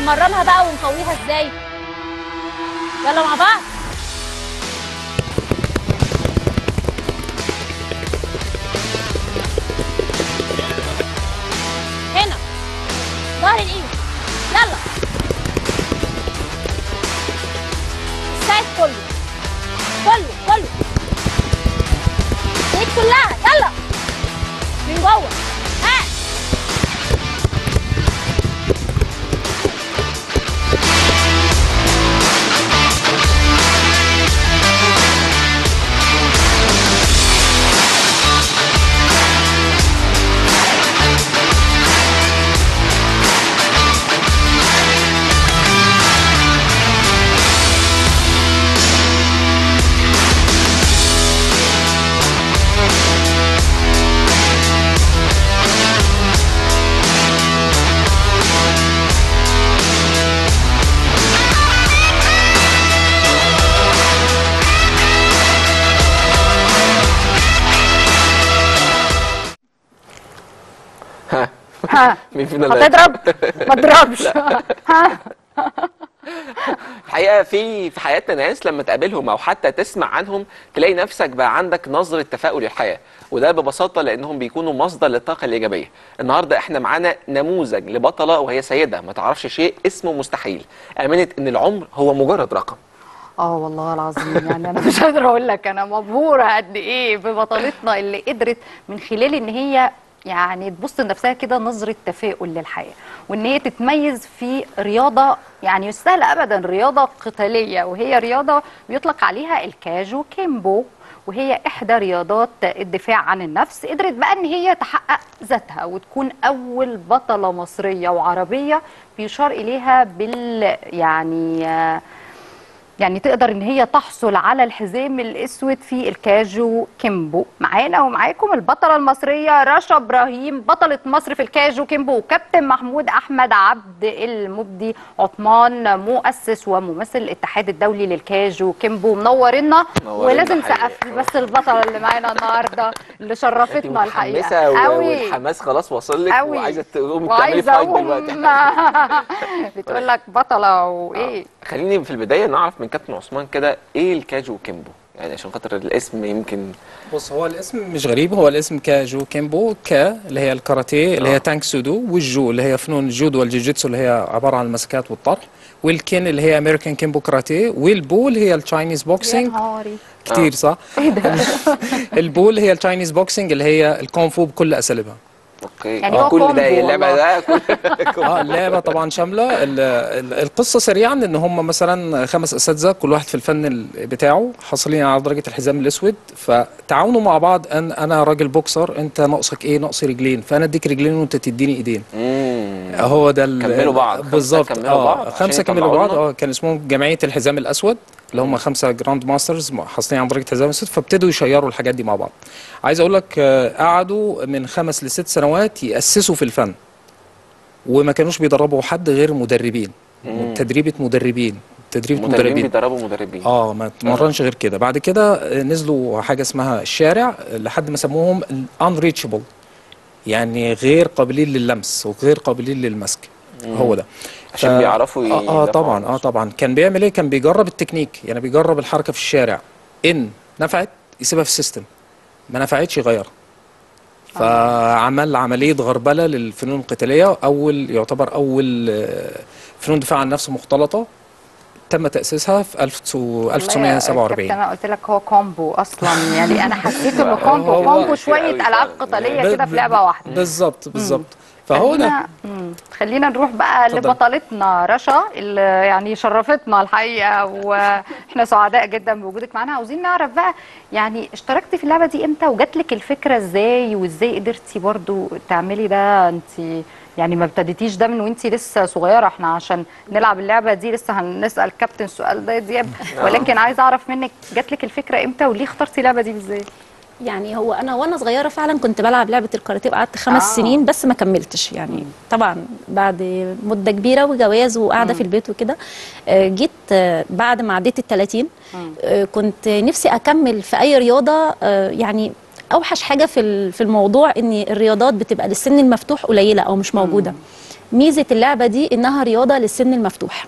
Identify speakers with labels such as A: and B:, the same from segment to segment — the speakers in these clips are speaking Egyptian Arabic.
A: هنمرنها بقى ونقويها ازاي يلا مع بعض هنا ظهر الايد يلا السايد كله كله كله ايد كلها يلا من جوه ها
B: ها
C: ها
B: مين فينا اللي
C: هتضرب ما تضربش ها
B: الحقيقه في في حياتنا ناس لما تقابلهم او حتى تسمع عنهم تلاقي نفسك بقى عندك نظره تفاؤل للحياه وده ببساطه لانهم بيكونوا مصدر للطاقه الايجابيه النهارده احنا معانا نموذج لبطله وهي سيده ما تعرفش شيء اسمه مستحيل امنت ان العمر هو مجرد رقم
C: اه والله العظيم يعني انا مش قادره اقول لك انا مبهوره قد ايه ببطلتنا اللي قدرت من خلال ان هي يعني تبص لنفسها كده نظره تفاؤل للحياه وان هي تتميز في رياضه يعني مش سهله ابدا رياضه قتاليه وهي رياضه بيطلق عليها الكاجو كيمبو وهي احدى رياضات الدفاع عن النفس قدرت بقى ان هي تحقق ذاتها وتكون اول بطله مصريه وعربيه بيشار اليها بال يعني آه يعني تقدر ان هي تحصل على الحزام الاسود في الكاجو كيمبو معانا ومعاكم البطله المصريه رشا ابراهيم بطله مصر في الكاجو كيمبو وكابتن محمود احمد عبد المبدي عثمان مؤسس وممثل الاتحاد الدولي للكاجو كيمبو منورنا
B: منورنا
C: ولازم
B: الحقيقة.
C: سقف بس البطله اللي معانا النهارده اللي شرفتنا
B: متحمسه
C: الحقيقه
B: و-
C: قوي
B: والحماس خلاص واصل لك
C: قوي
B: وعايزه تقومي تعملي
C: وعايزه
B: فايت
C: اقوم
B: دلوقتي
C: بتقول لك بطله وايه
B: خليني في البدايه نعرف من كابتن عثمان كده ايه الكاجو كيمبو يعني عشان خاطر الاسم يمكن
D: بص هو الاسم مش غريب هو الاسم كاجو كيمبو كا اللي هي الكاراتيه اللي
B: آه.
D: هي تانك سودو والجو اللي هي فنون الجودو والجيجيتسو اللي هي عباره عن المسكات والطرح والكين اللي هي امريكان كيمبو كاراتيه والبو اللي هي التشاينيز
C: يا
D: بوكسينج
C: نهاري
D: كتير صح؟ البو اللي هي التشاينيز بوكسينج اللي هي الكونفو بكل اساليبها
B: اوكي
C: يعني
B: آه،
C: هو
B: كل ده
C: كومبو
B: اللعبه
C: والله.
B: ده كل
D: اه اللعبه طبعا شامله ال- ال- القصه سريعا ان هم مثلا خمس اساتذه كل واحد في الفن ال- بتاعه حاصلين على درجه الحزام الاسود فتعاونوا مع بعض ان انا راجل بوكسر انت ناقصك ايه ناقصي رجلين فانا اديك رجلين وانت تديني ايدين
B: مم.
D: هو ده ال-
B: كملوا بعض. خمسة
D: بالظبط
B: كملوا بعض
D: اه
B: عشان
D: خمسه كملوا
B: يطلعوا
D: بعض
B: لنا.
D: اه كان اسمهم جمعيه الحزام الاسود اللي هم خمسه جراند ماسترز حاصلين على درجه الحزام الاسود فابتدوا يشيروا الحاجات دي مع بعض عايز اقول لك آه، قعدوا من خمس لست سنوات ياسسوا في الفن وما كانوش بيدربوا حد غير مدربين
B: مم.
D: تدريبه مدربين تدريبه
B: مدربين
D: مدربين
B: بيدربوا مدربين
D: اه ما تمرنش غير كده بعد كده آه، نزلوا حاجه اسمها الشارع آه، لحد ما سموهم الانريتشبل يعني غير قابلين للمس وغير قابلين للمسك هو ده
B: عشان بيعرفوا
D: اه,
B: يدافعوا
D: آه
B: عن
D: طبعا اه
B: نفسهم.
D: طبعا كان بيعمل ايه كان بيجرب التكنيك يعني بيجرب الحركه في الشارع ان نفعت يسيبها في السيستم ما نفعتش يغيرها فعمل عمليه غربله للفنون القتاليه اول يعتبر اول آه، فنون دفاع عن النفس مختلطه تم تاسيسها في 1000
C: والله
D: 1947
C: كابتن انا قلت لك هو كومبو اصلا يعني انا حسيت انه كومبو
D: هو
C: كومبو
B: كتير
C: شويه
B: قوي
C: العاب
B: فعلا.
C: قتاليه
D: ب-
C: كده في
D: ب-
C: لعبه واحده
D: بالظبط بالظبط فهو ده
C: خلينا مم. خلينا نروح بقى
D: اتفضل.
C: لبطلتنا رشا اللي يعني شرفتنا الحقيقه واحنا سعداء جدا بوجودك معانا عاوزين نعرف بقى يعني اشتركتي في اللعبه دي امتى وجات لك الفكره ازاي وازاي قدرتي برضو تعملي ده انت يعني ما ابتديتيش ده من وانت لسه صغيره احنا عشان نلعب اللعبه دي لسه هنسال كابتن السؤال ده يا دياب ولكن عايزه اعرف منك جات لك الفكره امتى وليه اخترتي اللعبه دي بالذات
A: يعني هو انا وانا صغيره فعلا كنت بلعب لعبه الكاراتيه وقعدت خمس
C: آه.
A: آه. سنين بس ما كملتش يعني طبعا بعد مده كبيره وجواز وقاعده في البيت وكده آه، جيت آه، بعد ما عديت ال 30 آه، كنت نفسي اكمل في اي رياضه آه، يعني اوحش حاجه في ال- في الموضوع ان الرياضات بتبقى للسن المفتوح قليله او مش موجوده ميزه اللعبه دي انها رياضه للسن المفتوح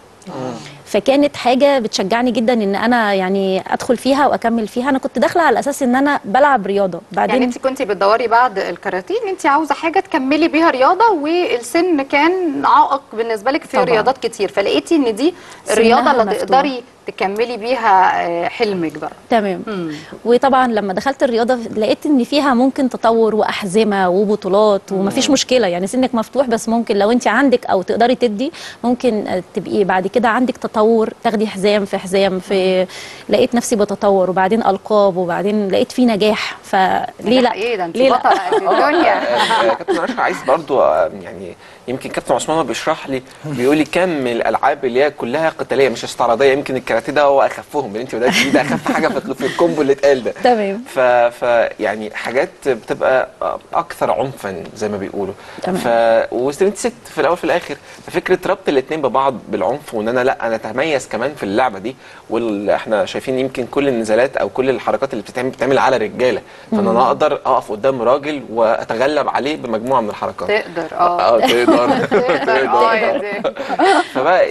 A: فكانت حاجه بتشجعني جدا ان انا يعني ادخل فيها واكمل فيها انا كنت داخله على اساس ان انا بلعب رياضه بعدين
C: يعني انت كنت بتدوري بعد الكاراتيه ان انت عاوزه حاجه تكملي بيها رياضه والسن كان عائق بالنسبه لك في
A: طبعاً.
C: رياضات كتير فلقيتي ان دي
A: سنها
C: الرياضه اللي
A: مفتوح.
C: تقدري تكملي بيها آه، حلمك بقى
A: تمام
C: مم.
A: وطبعا لما دخلت الرياضه لقيت ان فيها ممكن تطور واحزمه وبطولات ومفيش مشكله يعني سنك مفتوح بس ممكن لو انت عندك او تقدري تدي ممكن آه، تبقي بعد كده عندك تطور تاخدي حزام في حزام في لقيت نفسي بتطور وبعدين القاب وبعدين لقيت في نجاح فليه لا
C: ايه ده انت
A: ليه لا؟
C: بطله قد الدنيا
B: آه، كابتن رشا عايز برضو آه، يعني يمكن كابتن عثمان هو بيشرح لي بيقول لي كم من الالعاب اللي هي كلها قتاليه مش استعراضيه يمكن الكاراتيه ده هو اخفهم اللي انت بدات بيه ده اخف حاجه في في الكومبو اللي اتقال ده
A: تمام
B: ف... ف يعني حاجات بتبقى اكثر عنفا زي ما بيقولوا
A: تمام.
B: ف وانت ست في الاول في الاخر ففكره ربط الاثنين ببعض بالعنف وان انا لا انا اتميز كمان في اللعبه دي واللي احنا شايفين يمكن كل النزالات او كل الحركات اللي بتتعمل بتتعمل على رجاله فان انا اقدر اقف قدام راجل واتغلب عليه بمجموعه من الحركات
C: تقدر اه
B: اه تقدر
C: تقدر اه يا دي.
B: فبقى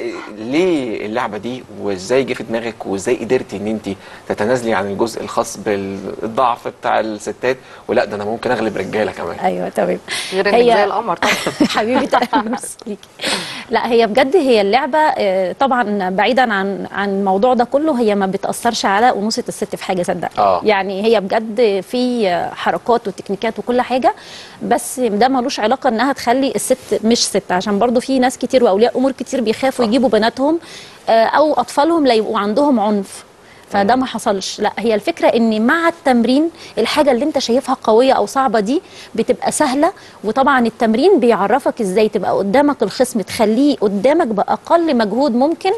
B: ليه اللعبه دي وازاي جه في دماغك وازاي قدرتي ان انت تتنازلي عن الجزء الخاص بالضعف بتاع الستات ولا ده انا ممكن اغلب رجاله كمان
A: ايوه تمام
C: غير انك زي القمر طبعا
A: حبيبي تعالي نفسك ليكي. لا هي بجد هي اللعبه آه، طبعا بعيدا عن عن الموضوع ده كله هي ما بتاثرش على انوثه الست في حاجه صدق
B: آه.
A: يعني هي بجد في آه، حركات وتكنيكات وكل حاجه بس ده ملوش علاقه انها تخلي الست مش ست عشان برضو في ناس كتير واولياء امور كتير بيخافوا يجيبوا بناتهم آه، او اطفالهم لا يبقوا عندهم عنف فده ما حصلش لا هي الفكره ان مع التمرين الحاجه اللي انت شايفها قويه او صعبه دي بتبقى سهله وطبعا التمرين بيعرفك ازاي تبقى قدامك الخصم تخليه قدامك باقل مجهود ممكن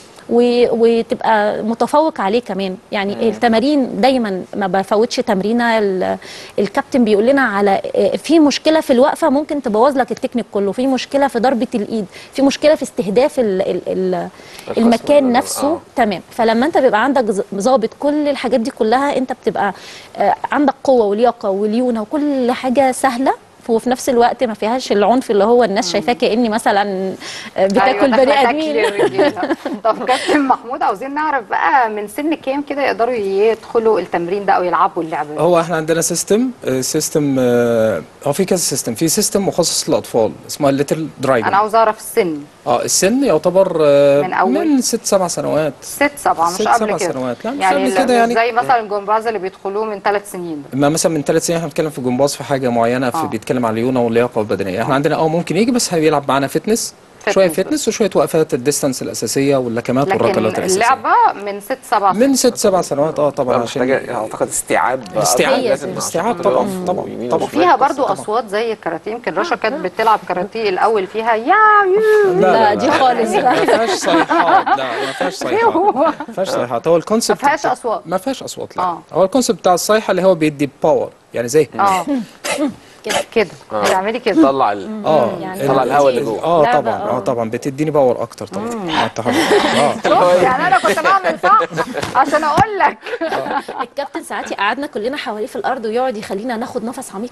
A: و- وتبقى متفوق عليه كمان يعني التمارين دايما ما بفوتش تمرينه ال- الكابتن بيقول لنا على آه، في مشكله في الوقفه ممكن تبوظ لك التكنيك كله في مشكله في ضربه الايد في مشكله في استهداف ال ال ال
B: الخصم
A: المكان
B: ده،
A: نفسه
B: آه.
A: تمام فلما انت بيبقى عندك ز- ظابط كل الحاجات دي كلها انت بتبقى آه، عندك قوه ولياقه وليونه وكل حاجه سهله وفي نفس الوقت ما فيهاش العنف اللي هو الناس شايفاه كاني مثلا آه، بتاكل
C: أيوة،
A: بني
C: داخلة
A: ادمين
C: تاكلي الرجالة. طب كابتن محمود عاوزين نعرف بقى من سن كام كده يقدروا يدخلوا التمرين ده او يلعبوا اللعبه دي
D: هو احنا عندنا سيستم سيستم هو في كذا سيستم في سيستم مخصص للاطفال اسمه الليتل درايفر
C: انا عاوز اعرف السن
D: اه السن يعتبر آه،
C: من أول؟
D: من ست سبع سنوات
C: ست سبعة مش
D: ست
C: قبل
D: سبع
C: كده
D: سنوات. لا، مش
C: يعني
D: قبل
C: ال-
D: كده
C: مش
D: يعني.
C: زي مثلا الجمباز اللي بيدخلوه من ثلاث سنين
D: ما مثلا من ثلاث سنين احنا بنتكلم في جمباز في حاجه معينه في
C: آه.
D: بيتكلم على الليونه واللياقه البدنيه احنا عندنا اه ممكن يجي بس هيلعب معانا فتنس شويه
C: فتنس
D: فتنس وشويه وقفات الديستانس الاساسيه واللكمات
C: لكن
D: والركلات الاساسيه
C: اللعبه من ست سبع
D: من ست سبع سنوات اه طبعا
B: محتاجه
D: عشان
B: اعتقد استيعاب
D: استيعاب.
B: أكتر، لازم
D: استيعاب
B: عشان
D: طبعاً،
B: يقف
D: طبعاً،
B: ويمين
D: طبعاً.
B: وشمال.
C: وفيها برضو
D: طبعاً.
C: اصوات زي الكاراتيه يمكن رشا كانت بتلعب كاراتيه الاول فيها يا يو
A: لا دي خالص
D: ما
A: لا
D: فيهاش صيحات لا ما فيهاش صيحات ما فيهاش صيحات هو الكونسيبت
C: ما فيهاش أصوات.
D: ما فيهاش اصوات لا
C: آه.
D: هو الكونسيبت بتاع الصيحه اللي هو بيدي باور يعني زي
C: اه
A: كده
C: كده تعملي كده
B: طلع ال...
D: اه
A: يعني
B: طلع
D: ال-
B: الهواء اللي جوه.
D: اه
A: لعبة،
D: طبعا اه
A: آه.
D: طبعا بتديني باور اكتر طبعا مع التحرك اه
C: شوف يعني انا كنت بعمل صح عشان اقول لك
A: الكابتن ساعات يقعدنا كلنا حواليه في الارض ويقعد يخلينا ناخد نفس عميق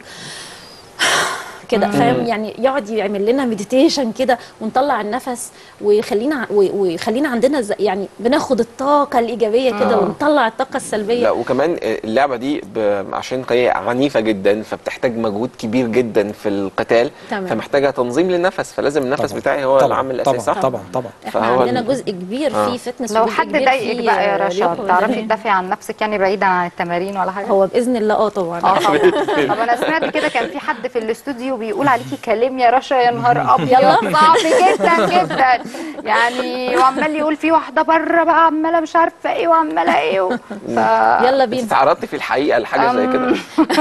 A: كده فاهم يعني يقعد يعمل لنا مديتيشن كده ونطلع النفس ويخلينا و- ويخلينا عندنا ز- يعني بناخد الطاقه الايجابيه كده ونطلع الطاقه السلبيه
B: لا وكمان اللعبه دي ب... عشان هي عنيفه جدا فبتحتاج مجهود كبير جدا في القتال
A: تمام.
B: فمحتاجه تنظيم للنفس فلازم النفس
D: طبعاً.
B: بتاعي هو
D: طبعاً،
B: العامل الاساسي
D: طبعا
B: صح؟
D: طبعا طبعا
A: احنا
B: فهو
A: عندنا
B: ال-
A: جزء كبير
B: آه.
A: فيه فتنس
C: لو
A: وجزء
C: حد
A: كبير
C: ضايقك
A: فيه
C: بقى يا رشا
A: لياقة
C: بتعرفي
A: بدنية.
C: تدافعي عن نفسك يعني بعيدا عن التمارين ولا حاجه
A: هو باذن الله اه طبعا
C: اه طبعا طب انا سمعت كده كان في حد في الاستوديو بيقول عليكي كلام يا رشا يا نهار ابيض صعب جدا جدا يعني وعمال يقول في واحده بره بقى عماله مش عارفه ايه وعماله ايه و... ف...
A: يلا
B: انت
A: بينا
B: تعرضتي في الحقيقه لحاجه زي كده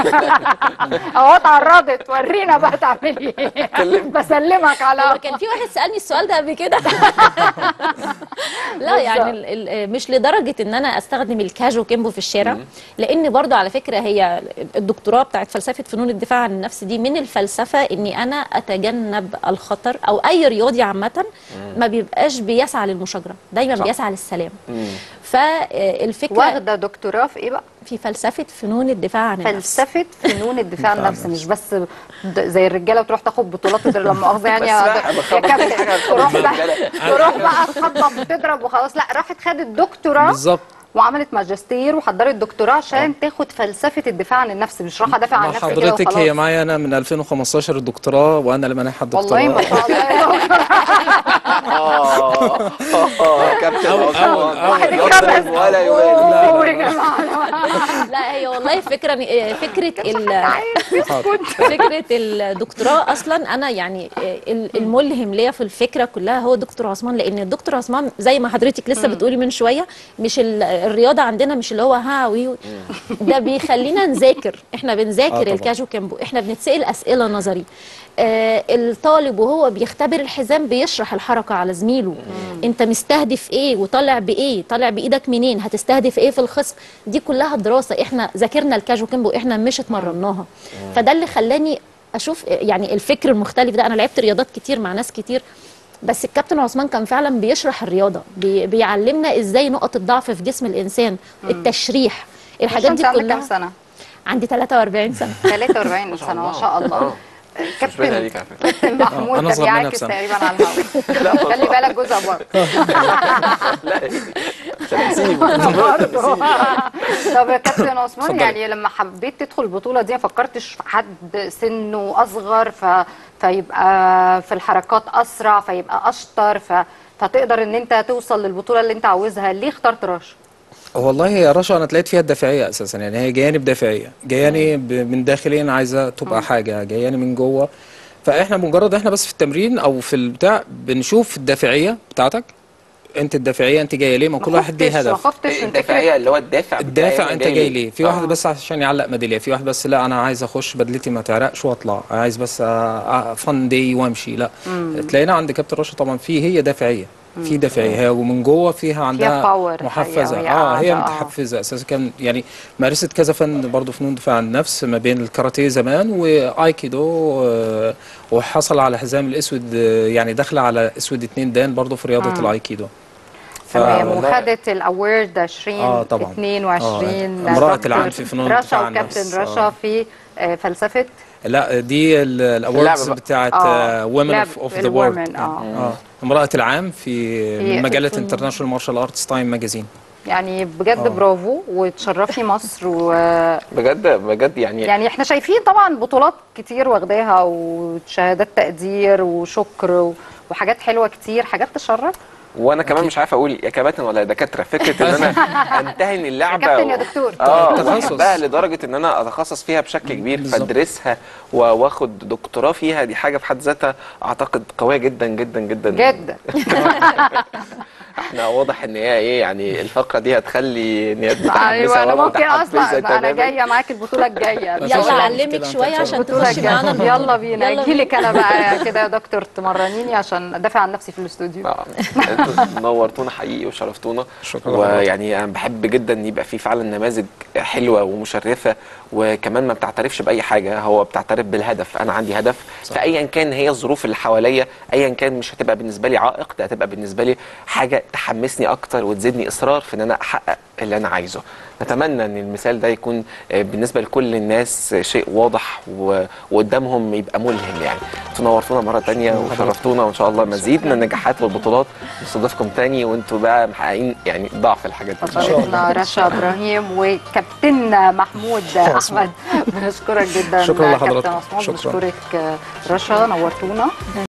C: اهو اتعرضت ورينا بقى تعملي ايه بسلمك
A: هو
C: على
A: كان في واحد سالني السؤال ده قبل كده لا يعني ال ال مش لدرجه ان انا استخدم الكاجو كيمبو في الشارع لان برضو على فكره هي الدكتوراه بتاعت فلسفه فنون الدفاع عن النفس دي من الفلسفه فلسفه اني انا اتجنب الخطر او اي رياضي عامه ما بيبقاش بيسعى للمشاجره دايما
B: صح.
A: بيسعى للسلام
B: مم.
A: فالفكره
C: واخده دكتوراه في ايه بقى
A: في فلسفه فنون الدفاع عن النفس
C: فلسفه فنون الدفاع عن النفس مش بس د- زي الرجاله تروح تاخد بطولات وتضرب لما مؤاخذه يعني
B: بس
C: يا
B: بقى
C: د-
B: بخبط
C: يا
B: في
C: كابتن
B: حاجة
C: تروح
B: بخبط
C: بقى
B: في
C: تروح بقى تخبط وتضرب وخلاص لا راحت خدت دكتوراه
D: بالظبط
C: وعملت ماجستير وحضرت دكتوراه عشان تاخد فلسفه الدفاع عن النفس مش راح ادافع عن
D: مع
C: نفسي كده
D: حضرتك
C: وخلاص
D: هي معايا انا من 2015 الدكتوراه وانا اللي منحها الدكتوراه
C: والله ما شاء الله يا دكتور.
B: اه اه كابتن
D: أول-
B: عثمان
D: أول-
C: واحد
B: يضرب
C: اتكبس.
B: ولا يبالي
C: أوه يا جماعه
A: لا هي والله فكره فكره ال فكره الدكتوراه اصلا انا يعني ال- الملهم ليا في الفكره كلها هو دكتور عثمان لان الدكتور عثمان زي ما حضرتك لسه بتقولي من شويه مش ال- الرياضه عندنا مش اللي هو ها وي ده بيخلينا نذاكر احنا
D: آه
A: بنذاكر
D: طبعاً.
A: الكاجو كامبو احنا بنتسال اسئله نظري آه الطالب وهو بيختبر الحزام بيشرح الحركه على زميله انت مستهدف ايه وطالع بايه طالع بايدك منين هتستهدف ايه في الخصم دي كلها دراسه احنا ذاكرنا الكاجو كامبو احنا مش اتمرناها فده اللي خلاني اشوف يعني الفكر المختلف ده انا لعبت رياضات كتير مع ناس كتير بس الكابتن عثمان كان فعلا بيشرح الرياضه بي بيعلمنا ازاي نقط الضعف في جسم الانسان التشريح الحاجات
C: انت
A: دي
C: عندك كام
A: كلها
C: سنه
A: عندي 43 سنه
C: 43 سنه ما شاء الله
B: آه. مش باينه
C: كابتن
B: ليك على فكره
C: كابتن محمود
D: أنا
C: ده
D: أصغر منها
C: بيعاكس
D: بسنة.
C: تقريبا على الهواء خلي بالك جوزها برضه
B: لا مش هتنسيني
C: طب يا كابتن عثمان
D: اتفضلي.
C: يعني لما حبيت تدخل البطوله دي ما فكرتش في حد سنه اصغر ف... فيبقى في الحركات اسرع فيبقى اشطر ف... فتقدر ان انت توصل للبطوله اللي انت عاوزها ليه اخترت رشا
D: والله يا رشا انا تلاقيت فيها الدافعيه اساسا يعني هي جاياني بدافعيه جاياني ب- من داخليا عايزه تبقى حاجه جاياني من جوه فاحنا مجرد احنا بس في التمرين او في البتاع بنشوف الدافعيه بتاعتك انت الدافعيه انت جايه ليه ما كل واحد ليه
C: ما
D: هدف
C: خفتش من
B: الدافعيه
C: فكره
B: اللي هو الدافع بتاعي
D: الدافع
B: أنا
D: انت جاي ليه في واحد
B: آه.
D: بس عشان يعلق ميداليه في واحد بس لا انا عايز اخش بدلتي ما تعرقش واطلع عايز بس فن داي وامشي لا تلاقينا عند كابتن رشا طبعا في هي دافعيه في دافعيه هي ومن جوه فيها عندها
C: power الحقيقة
D: محفزه
C: وهي
D: اه هي
C: قاعدة، آه.
D: متحفزه اساسا كان يعني مارست كذا فن برضه فنون دفاع عن النفس ما بين الكاراتيه زمان وايكيدو آه، وحصل على حزام الاسود آه، يعني داخله على اسود اتنين دان برضه في رياضه الايكيدو ف-
C: تمام
B: والله-
C: وخدت الاورد 20
D: آه، طبعاً.
C: 22
D: آه، امرأة
C: دكتور
D: العام في فنون
C: رشا
D: الدفاع عن النفس.
C: وكابتن رشا
D: آه.
C: في آه، فلسفه
D: لا دي ال- الاوردز
B: بقى.
D: بتاعت
C: آه،
D: وومن
C: لعب
D: اوف ذا
C: الwomen،
D: وورلد
C: آه.
D: امرأة العام في
C: في
D: من مجلة
C: الفنون.
D: انترناشونال مارشال ارتس تايم ماجازين
C: يعني بجد
D: آه.
C: برافو وتشرفي مصر و
B: بجد بجد يعني
C: يعني احنا شايفين طبعا بطولات كتير واخداها وشهادات تقدير وشكر و- وحاجات حلوه كتير حاجات تشرف
B: وانا كمان مش عارف اقول يا كباتن ولا يا دكاتره فكره ان انا امتهن اللعبه
C: يا كابتن يا
B: و-
C: دكتور.
B: اه
D: تخصص.
B: واحبها لدرجه ان انا اتخصص فيها بشكل كبير
D: بالظبط.
B: فادرسها و- واخد دكتوراه فيها دي حاجه في حد ذاتها اعتقد قويه جدا جدا جدا
C: جدا
B: احنا واضح ان هي ايه يعني الفقره دي هتخلي ان هي متحمسه
C: ايوه انا
B: وأنا
C: ممكن
B: متحفزة
C: اصلا انا
B: تماماً.
C: جايه معاك البطوله الجايه
D: بس
A: يلا
D: عشان
A: اعلمك
D: كده
A: شويه
D: أنت
A: عشان
C: البطوله
A: تخشي معانا
C: الجايه
A: البطولة.
C: يلا بينا
A: يلا
C: اجي لك انا بقى كده يا دكتور تمرنيني عشان ادافع عن نفسي في الاستوديو
B: اه انتوا نورتونا حقيقي وشرفتونا
D: شكرا
B: ويعني انا بحب جدا ان يبقى في فعلا نماذج حلوه ومشرفه وكمان ما بتعترفش باي حاجه هو بتعترف بالهدف انا عندي هدف
D: صح.
B: فايا كان هي الظروف اللي حواليا ايا كان مش هتبقى بالنسبه لي عائق ده هتبقى بالنسبه لي حاجه تحمسني اكتر وتزيدني اصرار في ان انا احقق اللي انا عايزه نتمنى ان المثال ده يكون آه، بالنسبه لكل الناس آه، شيء واضح و- وقدامهم يبقى ملهم يعني تنورتونا مره تانية وشرفتونا وان شاء الله مزيد من النجاحات والبطولات نستضيفكم تاني وانتوا بقى محققين يعني ضعف الحاجات دي
C: بطلتنا رشا ابراهيم وكابتننا محمود احمد بنشكرك جدا
D: شكرا
C: كابتن
D: لحضرتك.
C: عثمان
D: شكرا.
C: بنشكرك رشا نورتونا